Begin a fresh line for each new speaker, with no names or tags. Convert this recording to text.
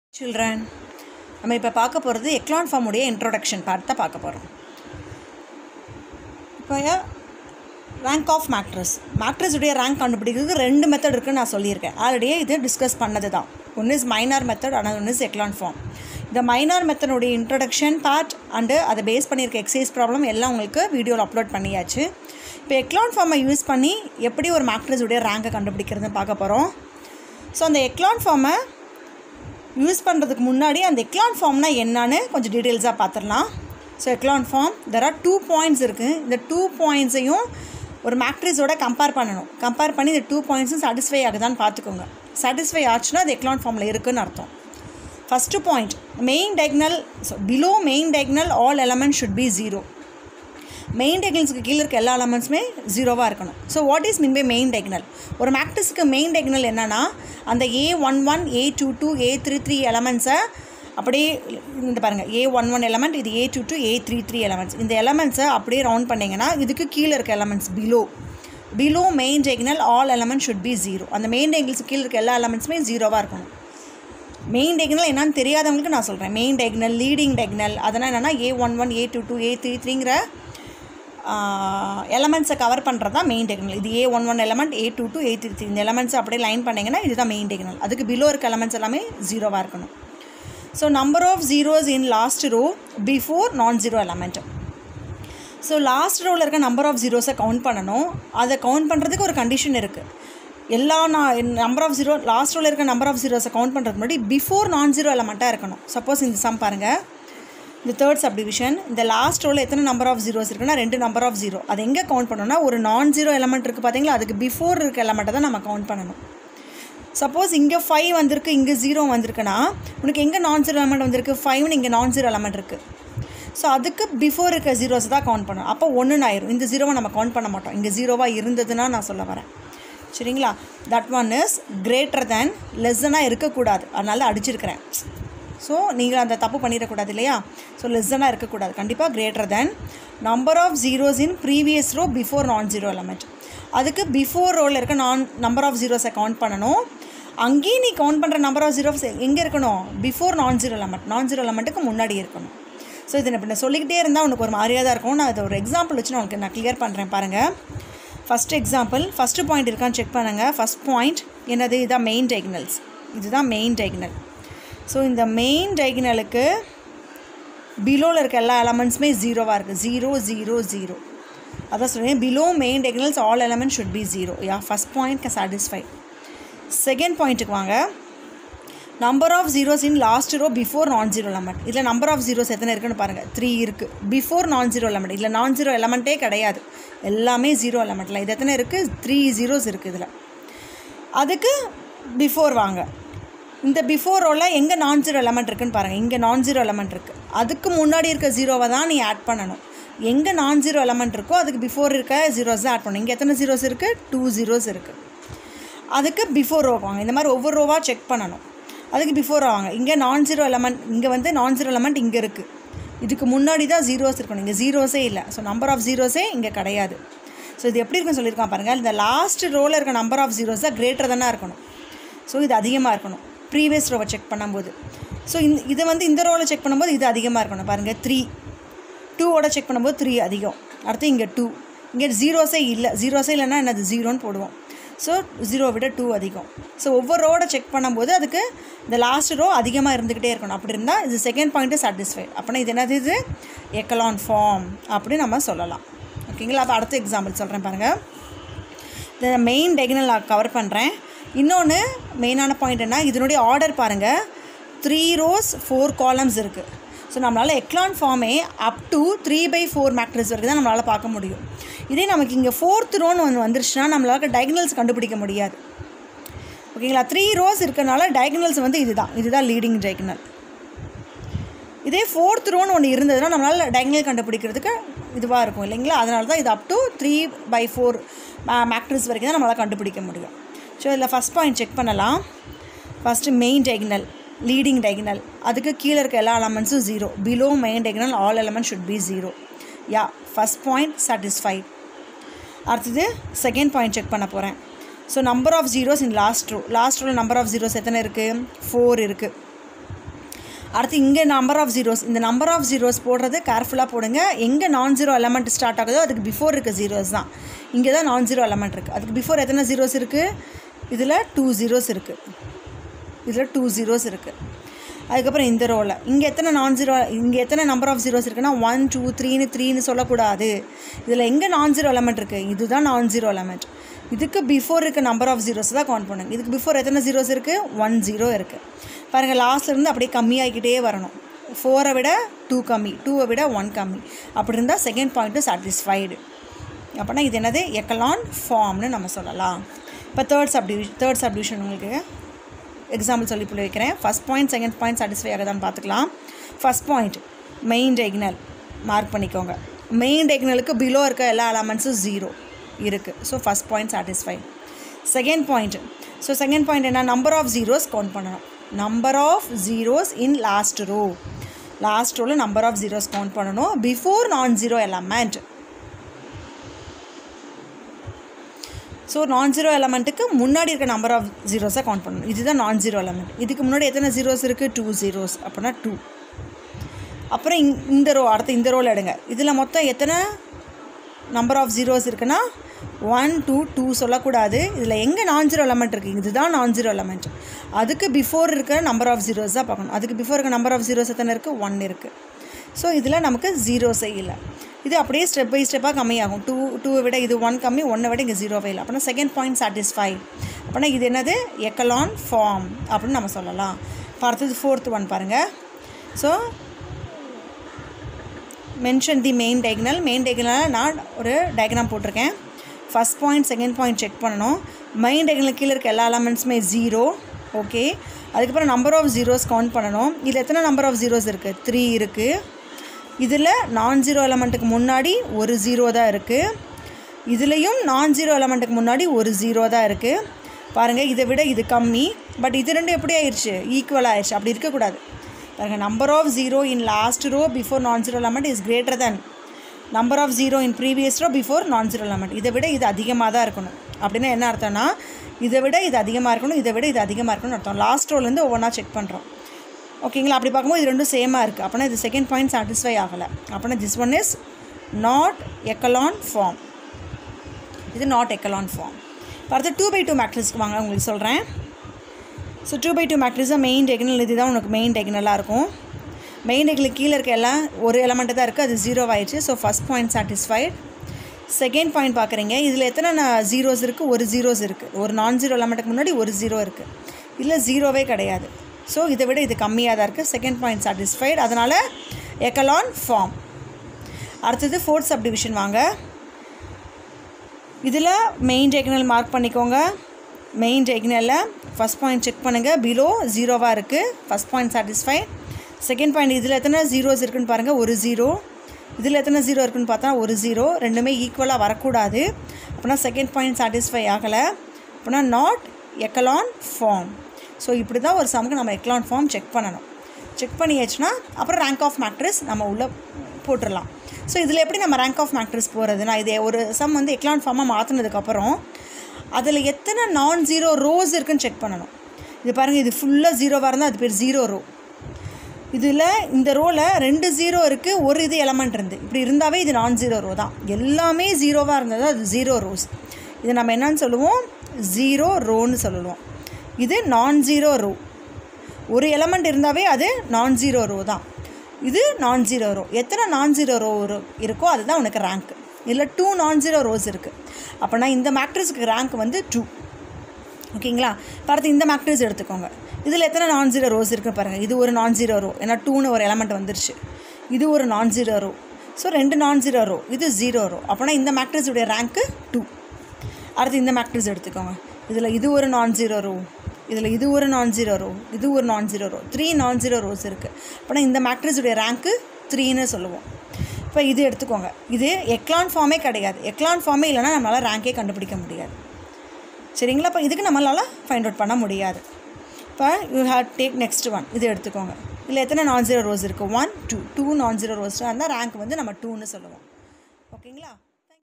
children நம்ம இப்போ பார்க்க போகிறது எக்லான் ஃபார்முடைய இன்ட்ரோடக்ஷன் பார்ட் தான் பார்க்க போகிறோம் இப்போ ரேங்க் ஆஃப் மேக்ட்ரஸ் மேக்ட்ரஸுடைய ரேங்க் கண்டுபிடிக்கிறதுக்கு ரெண்டு மெத்தட் இருக்குன்னு நான் சொல்லியிருக்கேன் ஆல்ரெடியே இது டிஸ்கஸ் பண்ணது தான் ஒன்று இஸ் மைனார் மெத்தட் ஆனால் ஒன்று இஸ் எக்லான் ஃபார்ம் இந்த மைனார் மெத்தனுடைய இன்ட்ரடக்ஷன் பார்ட் அண்டு அதை பேஸ் பண்ணியிருக்க எக்ஸசைஸ் ப்ராப்ளம் எல்லாம் உங்களுக்கு வீடியோவில் அப்லோட் பண்ணியாச்சு இப்போ எக்லான் ஃபார்மை யூஸ் பண்ணி எப்படி ஒரு மேக்ட்ரஸுடைய ரேங்கை கண்டுபிடிக்கிறதுன்னு பார்க்க போகிறோம் ஸோ அந்த எக்லான் ஃபார்மை யூஸ் பண்ணுறதுக்கு முன்னாடி அந்த எக்லான் ஃபார்ம்னா என்னன்னு கொஞ்சம் டீட்டெயில்ஸாக பார்த்துடலாம் so echelon form there are two points இருக்குது இந்த டூ பாயிண்ட்ஸையும் ஒரு மேக்ட்ரிஸோட கம்பேர் பண்ணணும் கம்பேர் பண்ணி இந்த டூ பாயிண்ட்ஸும் சாட்டிஸ்ஃபை ஆகுதான்னு பார்த்துக்கோங்க சாட்டிஸ்ஃபை ஆச்சுன்னா அது எக்லான் ஃபார்மில் இருக்குன்னு அர்த்தம் first point main diagonal so below main diagonal all element should be zero main டயக்னல்ஸுக்கு கீழே இருக்க எல்லா எலமெண்ட்ஸுமே ஜீரோவாக இருக்கணும் so what is mean by main diagonal ஒரு மேக்ட்ரிஸுக்கு மெயின் டயக்னல் என்னென்னா அந்த a one one a two two a three three எலமெண்ட்ஸை அப்படியே இந்த பாருங்கள் ஏ ஒன் ஒன் எலமெண்ட் இது a two two a three three elements இந்த எலமெண்ட்ஸை அப்படியே ரவுண்ட் பண்ணிங்கன்னா இதுக்கு கீழே இருக்க elements below below main diagonal all element should be zero அந்த மெயின் டயக்னல்ஸுக்கு கீழே இருக்க எல்லா எலமெண்ட்ஸுமே ஜீரோவாக இருக்கணும் மெயின் டயக்னல் என்னன்னு தெரியாதவங்களுக்கு நான் சொல்கிறேன் மெயின் டயக்னல் லீடிங் டயக்னல் அதனால் என்னென்னா a one one a two two a three த்ரீங்கிற எலமெண்ட்ஸை கவர் பண்ணுறது தான் மெயின் டெக்னல் இது a one one element a two two a three three இந்த எலமெண்ட்ஸ் அப்படியே லைன் பண்ணிங்கன்னா இதுதான் மெயின் டெக்னல் அதுக்கு பிலோ இருக்க எலமெண்ட்ஸ் எல்லாமே ஜீரோவாக இருக்கணும் so number of zeros in last row before non zero element so last ரோவில் இருக்க நம்பர் ஆஃப் ஜீரோஸை கவுண்ட் பண்ணணும் அதை கவுண்ட் பண்ணுறதுக்கு ஒரு கண்டிஷன் இருக்குது எல்லா நான் நம்பர் ஆஃப் ஜீரோ லாஸ்ட் ரோவில் இருக்க நம்பர் ஆஃப் ஜீரோஸை கவுண்ட் பண்ணுறதுக்கு முன்னாடி பிஃபோர் நான் ஜீரோ எலமெண்ட்டாக இருக்கணும் சப்போஸ் இந்த சம் பாருங்கள் இந்த தேர்ட் சப்டிவிஷன் இந்த லாஸ்ட் ரோவில் எத்தனை நம்பர் ஆஃப் ஜீரோஸ் இருக்குன்னா ரெண்டு நம்பர் ஆஃப் ஜீரோ அதை எங்கே கவுண்ட் பண்ணணும்னா ஒரு நான் ஜீரோ எலமெண்ட் இருக்குது பார்த்தீங்களா அதுக்கு பிஃபோர் இருக்க எலமெண்ட்டை தான் நம்ம கவுண்ட் பண்ணணும் சப்போஸ் இங்கே ஃபைவ் வந்திருக்கு இங்கே ஜீரோ வந்திருக்குன்னா உனக்கு எங்கே நான் ஜீரோ எலமெண்ட் வந்திருக்கு ஃபைவ்னு இங்கே நான் ஜீரோ எலமெண்ட் இருக்குது ஸோ அதுக்கு பிஃபோர் இருக்க ஜீரோஸ் தான் கவுண்ட் பண்ணணும் அப்போ ஒன்றுன்னு ஆயிரும் இந்த ஜீரோவை நம்ம கவுண்ட் பண்ண மாட்டோம் இங்கே ஜீரோவாக இருந்ததுன்னா நான் சொல்ல வரேன் சரிங்களா that one is greater than லெஸ்ஸனாக இருக்கக்கூடாது அதனால அடிச்சிருக்கிறேன் ஸோ நீங்கள் அந்த தப்பு பண்ணிடக்கூடாது இல்லையா ஸோ லெஸ்ஸனாக இருக்கக்கூடாது கண்டிப்பாக greater than number of zeros in previous row before non zero element அதுக்கு பிஃபோர் ரோவில் இருக்க நான் நம்பர் ஆஃப் ஜீரோஸை கவுண்ட் பண்ணணும் அங்கேயும் நீ கவுண்ட் பண்ணுற நம்பர் ஆஃப் ஜீரோஸ் எங்கே இருக்கணும் before non zero element non zero எலமெண்ட்டுக்கு முன்னாடி இருக்கணும் ஸோ இதை இப்போ நான் சொல்லிக்கிட்டே இருந்தால் உனக்கு ஒரு மாதிரியாக தான் இருக்கும் நான் இதை ஒரு எக்ஸாம்பிள் வச்சு நான் உனக்கு நான் கிளியர் பண்ணுறேன் பாருங்கள் ஃபஸ்ட் எக்ஸாம்பிள் ஃபஸ்ட்டு பாயிண்ட் இருக்கான்னு செக் பண்ணுங்கள் ஃபஸ்ட் பாயிண்ட் என்னது இதுதான் மெயின் டயக்னல்ஸ் இதுதான் மெயின் டயக்னல் ஸோ இந்த மெயின் டயக்னலுக்கு பிலோவில் இருக்க எல்லா எலமெண்ட்ஸுமே ஜீரோவாக இருக்குது ஜீரோ ஜீரோ ஜீரோ அதான் சொல்கிறேன் below main diagonals all element should be zero yeah first point கே சாட்டிஸ்ஃபை செகண்ட் பாயிண்ட்டுக்கு வாங்க number of zeros in last row before non zero element இதில் நம்பர் ஆஃப் ஜீரோஸ் எத்தனை இருக்குன்னு பாருங்கள் த்ரீ இருக்குது பிஃபோர் நான் ஜீரோ எலமெண்ட் இதில் நான் ஜீரோ எலமெண்ட்டே கிடையாது எல்லாமே ஜீரோ எலமெண்ட்டில் இது எத்தனை இருக்குது த்ரீ ஜீரோஸ் இருக்குது இதில் அதுக்கு பிஃபோர் வாங்க இந்த பிஃபோர் ரோவில் எங்கே நான் ஜீரோ எலமெண்ட் இருக்குன்னு பாருங்கள் இங்கே நான் ஜீரோ எலமெண்ட் இருக்குது அதுக்கு முன்னாடி இருக்க ஜீரோவை தான் நீ ஆட் பண்ணணும் எங்கே நான் ஜீரோ எலமெண்ட் இருக்கோ அதுக்கு பிஃபோர் இருக்க ஜீரோஸ் தான் ஆட் பண்ணணும் இங்கே எத்தனை ஜீரோஸ் இருக்குது டூ ஜீரோஸ் இருக்குது அதுக்கு பிஃபோர் ரோ வாங்க இந்த மாதிரி ஒவ்வொரு ரோவாக செக் பண்ணணும் அதுக்கு பிஃபோர் வாங்க இங்கே நான் ஜீரோ எலமெண்ட் இங்கே வந்து நான் ஜீரோ எலமெண்ட் இங்கே இருக்குது இதுக்கு முன்னாடி தான் ஜீரோஸ் இருக்கணும் இங்கே ஜீரோஸே இல்லை ஸோ நம்பர் ஆஃப் ஜீரோஸே இங்கே கிடையாது ஸோ இது எப்படி இருக்குன்னு சொல்லியிருக்கான் பாருங்கள் இந்த லாஸ்ட் ரோவில் இருக்க நம்பர் ஆஃப் ஜீரோஸ் தான் கிரேட்டர் தானே இருக்கணும் ஸோ இது அதிகமாக இருக்கணும் ப்ரீவியஸ் ரோவை செக் பண்ணும்போது ஸோ இந்த இதை வந்து இந்த ரோவில் செக் பண்ணும்போது இது அதிகமாக இருக்கணும் பாருங்கள் த்ரீ டூவோட செக் பண்ணும்போது த்ரீ அதிகம் அடுத்து இங்கே டூ இங்கே ஜீரோஸே இல்லை ஜீரோஸே இல்லைன்னா என்னது ஜீரோன்னு போடுவோம் ஸோ ஜீரோ விட டூ அதிகம் ஸோ ஒவ்வொரு ரோட செக் பண்ணும்போது அதுக்கு இந்த லாஸ்ட் ரோ அதிகமாக இருந்துக்கிட்டே இருக்கணும் அப்படி இருந்தால் இது செகண்ட் பாயிண்ட்டு சாட்டிஸ்ஃபைட் அப்படின்னா இது என்னது இது எக்கலான் ஃபார்ம் அப்படின்னு நம்ம சொல்லலாம் ஓகேங்களா அப்போ அடுத்த எக்ஸாம்பிள் சொல்கிறேன் பாருங்கள் இந்த மெயின் டெக்னல் நான் கவர் பண்ணுறேன் இன்னொன்று மெயினான பாயிண்ட் என்ன இதனுடைய ஆர்டர் பாருங்கள் த்ரீ ரோஸ் ஃபோர் காலம்ஸ் இருக்குது ஸோ நம்மளால் எக்லான் ஃபார்மே up to three by four matrix வரைக்கும் தான் நம்மளால் பார்க்க முடியும் இதே நமக்கு இங்கே ஃபோர்த் ரோன்னு ஒன்று வந்துருச்சுன்னா நம்மளால் டயக்னல்ஸ் கண்டுபிடிக்க முடியாது ஓகேங்களா த்ரீ ரோஸ் இருக்கனால டயக்னல்ஸ் வந்து இதுதான் இதுதான் லீடிங் டயக்னல் இதே ஃபோர்த் ரோன்னு ஒன்று இருந்ததுன்னா நம்மளால் டயக்னல் கண்டுபிடிக்கிறதுக்கு இதுவாக இருக்கும் இல்லைங்களா அதனால தான் இது up to three by four matrix வரைக்கும் தான் நம்மளால் கண்டுபிடிக்க முடியும் ஸோ இதில் ஃபஸ்ட் பாயிண்ட் செக் பண்ணலாம் first main diagonal leading diagonal அதுக்கு கீழே இருக்க எல்லா எலமெண்ட்ஸும் zero below main diagonal all element should be zero yeah first point satisfied அடுத்தது செகண்ட் பாயிண்ட் செக் பண்ண போகிறேன் so number of zeros in last row last row number of zeros எத்தனை இருக்குது ஃபோர் இருக்குது அடுத்து இங்கே நம்பர் ஆஃப் ஜீரோஸ் இந்த number of zeros போடுறது கேர்ஃபுல்லாக போடுங்க எங்கே நான் ஜீரோ எலமெண்ட் ஸ்டார்ட் ஆகுதோ அதுக்கு பிஃபோர் இருக்க ஜீரோஸ் தான் இங்கே தான் நான் ஜீரோ எலமெண்ட் இருக்குது அதுக்கு பிஃபோர் எத்தனை ஜீரோஸ் இருக்குது இதில் டூ ஜீரோஸ் இருக்குது இதில் டூ ஜீரோஸ் இருக்குது அதுக்கப்புறம் இந்த ரோவில் இங்கே எத்தனை நான் ஜீரோ இங்கே எத்தனை நம்பர் ஆஃப் ஜீரோஸ் இருக்குன்னா ஒன் டூ த்ரீன்னு த்ரீன்னு சொல்லக்கூடாது இதில் எங்கே நான் ஜீரோ எலமெண்ட் இருக்குது இதுதான் நான் ஜீரோ எலமெண்ட் இதுக்கு பிஃபோர் இருக்க நம்பர் ஆஃப் ஜீரோஸ் தான் கவுண்ட் பண்ணுங்க இதுக்கு பிஃபோர் எத்தனை ஜீரோஸ் இருக்குது ஒன் ஜீரோ இருக்குது பாருங்கள் லாஸ்ட்லேருந்து அப்படியே கம்மியாகிக்கிட்டே வரணும் ஃபோரை விட டூ கம்மி டூவை விட ஒன் கம்மி அப்படி இருந்தால் செகண்ட் பாயிண்ட்டு சாட்டிஸ்ஃபைடு அப்போனா இது என்னது எக்கலான் ஃபார்ம்னு நம்ம சொல்லலாம் இப்போ தேர்ட் சப்டிவிஷன் தேர்ட் சப்டிவிஷன் உங்களுக்கு எக்ஸாம்பிள் சொல்லி புள்ளி வைக்கிறேன் first point second point satisfy ஆகுதான்னு பார்த்துக்கலாம் first point main diagonal mark பண்ணிக்கோங்க மெயின் டெக்னலுக்கு பிலோ இருக்க எல்லா எலமெண்ட்ஸும் ஜீரோ இருக்குது so first point satisfy second point so second point என்ன நம்பர் ஆஃப் ஜீரோஸ் கவுண்ட் பண்ணணும் number of zeros in last row last ரோவில் நம்பர் ஆஃப் ஜீரோஸ் கவுண்ட் பண்ணணும் before non zero element so non zero எலமெண்ட்டுக்கு முன்னாடி இருக்க number of ஜீரோஸை count பண்ணணும் இதுதான் non zero element இதுக்கு முன்னாடி எத்தனை ஜீரோஸ் இருக்குது டூ ஜீரோஸ் அப்படின்னா டூ அப்புறம் இங் இந்த ரோ அடுத்து இந்த ரோவில் எடுங்க இதில் மொத்தம் எத்தனை நம்பர் ஆஃப் ஜீரோஸ் இருக்குன்னா ஒன் டூ டூ சொல்லக்கூடாது இதில் எங்கே நான் ஜீரோ எலமெண்ட் இருக்குது இதுதான் நான் ஜீரோ எலமெண்ட் அதுக்கு பிஃபோர் இருக்கிற நம்பர் ஆஃப் ஜீரோஸ் தான் பார்க்கணும் அதுக்கு பிஃபோர் இருக்க நம்பர் ஆஃப் ஜீரோஸ் எத்தனை இருக்குது ஒன் இருக்குது ஸோ இதில் நமக்கு ஜீரோஸே இல்லை இது அப்படியே ஸ்டெப் பை ஸ்டெப்பாக கம்மியாகும் டூ டூவை விட இது ஒன் கம்மி ஒன்றை விட இங்கே ஜீரோவே இல்லை அப்படின்னா செகண்ட் பாயிண்ட் சாட்டிஸ்ஃபை அப்படின்னா இது என்னது எக்கலான் ஃபார்ம் அப்படின்னு நம்ம சொல்லலாம் இப்போ அடுத்தது ஃபோர்த் ஒன் பாருங்கள் so mention the main diagonal main டயக்னலில் நான் ஒரு டயக்ராம் போட்டிருக்கேன் first point second point check பண்ணணும் மெயின் டயக்னல் கீழே இருக்க எல்லா எலமெண்ட்ஸுமே ஜீரோ ஓகே அதுக்கப்புறம் நம்பர் ஆஃப் ஜீரோஸ் கவுண்ட் பண்ணணும் இதில் எத்தனை நம்பர் ஆஃப் ஜீரோஸ் இருக்குது த்ரீ இருக்குது இதில் நான் ஜீரோ எலமெண்ட்டுக்கு முன்னாடி ஒரு ஜீரோ தான் இருக்குது இதுலேயும் நான் ஜீரோ எலமெண்ட்டுக்கு முன்னாடி ஒரு ஜீரோ தான் இருக்குது பாருங்கள் இதை விட இது கம்மி பட் இது ரெண்டும் எப்படி ஆயிடுச்சு ஈக்குவல் ஆயிடுச்சு அப்படி இருக்கக்கூடாது பாருங்கள் number of zero in last row before non zero element is greater than number of zero in previous row before non zero element இதை விட இது அதிகமாக தான் இருக்கணும் அப்படின்னா என்ன அர்த்தம்னா இதை விட இது அதிகமாக இருக்கணும் இதை விட இது அதிகமாக இருக்கணும்னு அர்த்தம் லாஸ்ட் ரோலேருந்து ஒவ்வொன்றா செக் பண்ணுறோம் ஓகேங்களா அப்படி பார்க்கும்போது இது ரெண்டும் சேமாக இருக்குது அப்படின்னா இது செகண்ட் பாயிண்ட் சாட்டிஸ்ஃபை ஆகலை அப்படின்னா this one is not echelon form இது நாட் எக்கலான் ஃபார்ம் இப்போ அடுத்து டூ பை டூ மேட்ரிக்ஸ்க்கு வாங்க உங்களுக்கு சொல்கிறேன் so two by two matrix தான் மெயின் டெக்னல் இதுதான் உனக்கு மெயின் டெக்னலாக இருக்கும் மெயின் டெக்னில் கீழே இருக்க எல்லாம் ஒரு எலமெண்ட்டு தான் இருக்குது அது ஜீரோ ஆயிடுச்சு so first point satisfied second point பார்க்குறீங்க இதில் எத்தனை ஜீரோஸ் இருக்குது ஒரு ஜீரோஸ் இருக்குது ஒரு நான் ஜீரோ எலமெண்ட்டுக்கு முன்னாடி ஒரு ஜீரோ இருக்குது இல்லை ஜீரோவே கிடையாது ஸோ இதை விட இது கம்மியாக தான் இருக்குது செகண்ட் பாயிண்ட் சாட்டிஸ்ஃபைட் அதனால் எக்கலான் ஃபார்ம் அடுத்தது ஃபோர்த் சப்டிவிஷன் வாங்க இதில் மெயின் டெக்னல் மார்க் பண்ணிக்கோங்க மெயின் டெக்னலில் ஃபஸ்ட் பாயிண்ட் செக் பண்ணுங்கள் பிலோ ஜீரோவாக இருக்குது first point satisfy second point இதில் எத்தனை ஜீரோஸ் இருக்குன்னு பாருங்கள் ஒரு ஜீரோ இதில் எத்தனை ஜீரோ இருக்குன்னு பார்த்தா ஒரு ஜீரோ ரெண்டுமே ஈக்குவலாக வரக்கூடாது அப்படின்னா செகண்ட் பாயிண்ட் சாட்டிஸ்ஃபை ஆகலை அப்படின்னா நாட் எக்கலான் ஃபார்ம் ஸோ இப்படி தான் ஒரு சமுக்கு நம்ம எக்கலான் ஃபார்ம் செக் பண்ணணும் செக் பண்ணியாச்சுன்னா அப்புறம் ரேங்க் ஆஃப் மேட்ரிஸ் நம்ம உள்ளே போட்டுடலாம் ஸோ இதில் எப்படி நம்ம ரேங்க் ஆஃப் மேட்ரிஸ் போகிறதுனா இது ஒரு சம் வந்து எக்லான் ஃபார்மாக மாற்றினதுக்கப்புறம் அதில் எத்தனை நான் ஜீரோ ரோஸ் இருக்குன்னு செக் பண்ணணும் இது பாருங்கள் இது ஃபுல்லாக ஜீரோவாக இருந்தால் அது பேர் ஜீரோ ரோ இதில் இந்த ரோவில் ரெண்டு ஜீரோ இருக்குது ஒரு இது எலமெண்ட் இருந்து இப்படி இருந்தாவே இது நான் ஜீரோ ரோ தான் எல்லாமே ஜீரோவாக இருந்தது அது ஜீரோ ரோஸ் இது நம்ம என்னன்னு சொல்லுவோம் ஜீரோ ரோன்னு சொல்லுவோம் இது நான் ஜீரோ ரோ ஒரு எலமெண்ட் இருந்தாவே அது நான் ஜீரோ ரோ தான் இது நான் ஜீரோ ரோ எத்தனை நான் ஜீரோ ரோ இருக்கோ அதுதான் உனக்கு ரேங்க் இதில் டூ நான் ஜீரோ ரோஸ் இருக்குது அப்போனா இந்த மேட்ரிக்ஸுக்கு ரேங்க் வந்து டூ ஓகேங்களா இப்போ அடுத்து இந்த மேட்ரிக்ஸ் எடுத்துக்கோங்க இதில் எத்தனை நான் ஜீரோ ரோஸ் இருக்குது பாருங்கள் இது ஒரு நான் ஜீரோ ரோ ஏன்னா டூன்னு ஒரு எலமெண்ட் வந்துருச்சு இது ஒரு நான் ஜீரோ ரோ ஸோ ரெண்டு நான் ஜீரோ ரோ இது ஜீரோ ரோ அப்போனா இந்த மேட்ரிக்ஸுடைய ரேங்க்கு டூ அடுத்து இந்த மேட்ரிக்ஸ் எடுத்துக்கோங்க இதில் இது ஒரு நான் ஜீரோ ரோ இதில் இது ஒரு நான் ஜீரோ ரோ இது ஒரு non zero row three non zero rows இருக்குது அப்போனா இந்த மேட்ரிக்ஸுடைய ரேங்க்கு த்ரீன்னு சொல்லுவோம் இப்போ இது எடுத்துக்கோங்க இது எக்லான் ஃபார்மே கிடையாது எக்லான் ஃபார்மே இல்லைனா நம்மளால் ரேங்கே கண்டுபிடிக்க முடியாது சரிங்களா இப்போ இதுக்கு நம்மளால் ஃபைண்ட் அவுட் பண்ண முடியாது இப்போ you have take next one இது எடுத்துக்கோங்க இதில் எத்தனை நான் ஜீரோ ரோஸ் இருக்குது one two two non zero rows இருந்தால் ரேங்க் வந்து நம்ம டூன்னு சொல்லுவோம் ஓகேங்களா